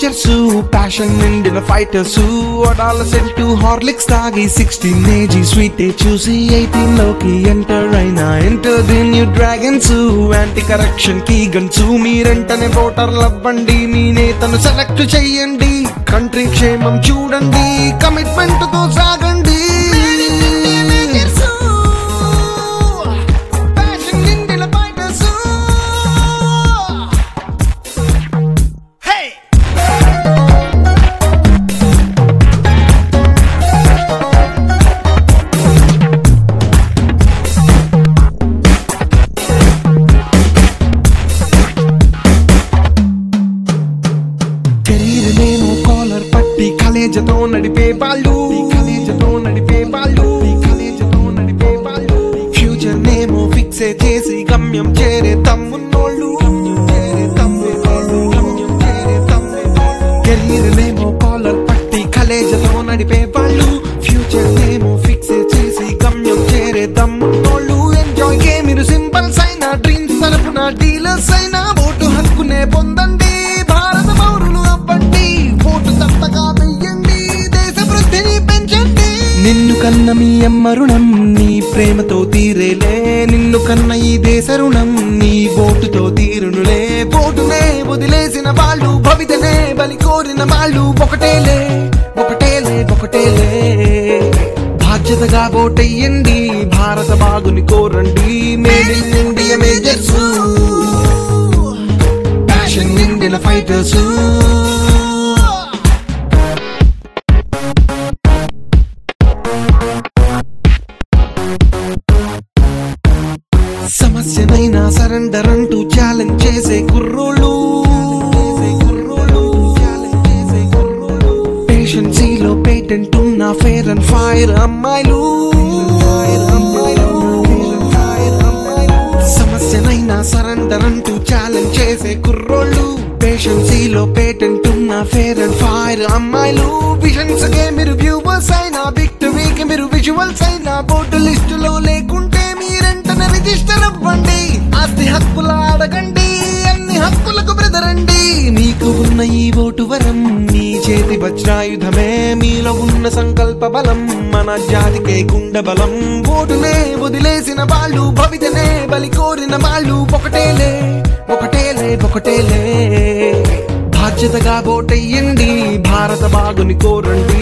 Majors passion నిండిన fighters adolescent Horlicks తాగి sixteen age sweet చూసి ఎయిటీన్ లోకి ఎంటర్ అయిన enter the new dragons anti corruption కీ గన్స్ మీరంటనే ఓటర్ లవ్వండి మీ నేతను సెలెక్ట్ చెయ్యండి కంట్రీ క్షేమం చూడండి కమిట్మెంట్ తో సాగండి Passion నిండిన fighters. Hey! కెరీర్ నేను కాలర్ పట్టి కలేజతో నడిపే వాళ్ళు కలేజతో నడిపే వాళ్ళు కలేజతో నడిపే వాళ్ళు ఫ్యూచర్ నేమో ఫిక్స్ చేసి గమ్యం చేరే తమ్మున్నోళ్ళు చేరే తమ్మున్నోళ్ళు, గమ్యం చేరే తమ్మున్నోళ్ళు. కెరీర్ నేమో కాలర్ పట్టి కలేజతో నడిపే వాళ్ళు ఫ్యూచర్ నేమో ఫిక్స్ చేసి గమ్యం చేరే తమ్మున్నోళ్ళు ఎంజాయ్ గే మీరు సింబల్స్ అయినా డ్రీమ్స్ తరపున డీలర్స్ అయినా ఓటు హక్కునే పొందండి భారత పౌరులు అవ్వండి ఓటు తప్పగా వెయ్యండి దేశ వృద్ధిని పెంచండి నిన్ను కన్న మీ అమ్మ రుణం నీ ప్రేమతో తీరేలే నిన్ను కన్న ఈ దేశ రుణం నీ ఓటుతో తీరునులే ఓటునే వదిలేసిన వాళ్ళు భవితనే బలి కోరిన వాళ్ళు ఒకటేలే ఒకటేలే ఒకటేలే బాధ్యతగా ఓటెయ్యండి భారత బాగుని కోరండి made in India majors passion నిండిన ఫైటర్స్ సమస్యనైనా సరెండర్ అంటూ ఛాలెంజ్ చేసే కుర్రోళ్ళు పేషెన్సీలో పేటెంట్ ఉన్న ఫేర్ అండ్ ఫైర్ అమ్మాయిలు సమస్యనైనా సరెండర్ అంటూ ఛాలెంజ్ చేసే కుర్రోళ్ళు పేషెన్సీలో పేటెంట్ ఉన్న ఫేర్ అండ్ ఫైర్ అమ్మాయిలు విజన్స్ కే మీరు వ్యూవర్స్ అయినా విక్టరీకి మీరు విజువల్స్ అయినా బోర్డు లిస్టులో లేకుంటే మీరెంటనే రిజిస్టర్ అవ్వండి ఆస్తి హక్కుల అడగండి అన్ని హక్కులకు బ్రదరండి మీకు ఉన్న ఈ ఓటు వరం మీ చేతి వజ్రాయుధమే మీలో ఉన్న సంకల్ప బలం మన జాతికే గుండె బలం ఓటునే వదిలేసిన వాళ్ళు భవితనే బలి కోరిన వాళ్ళు ఒకటేలే ఒకటేలే ఒకటేలే బాధ్యతగా ఓటెయ్యండి భారత బాగుని కోరండి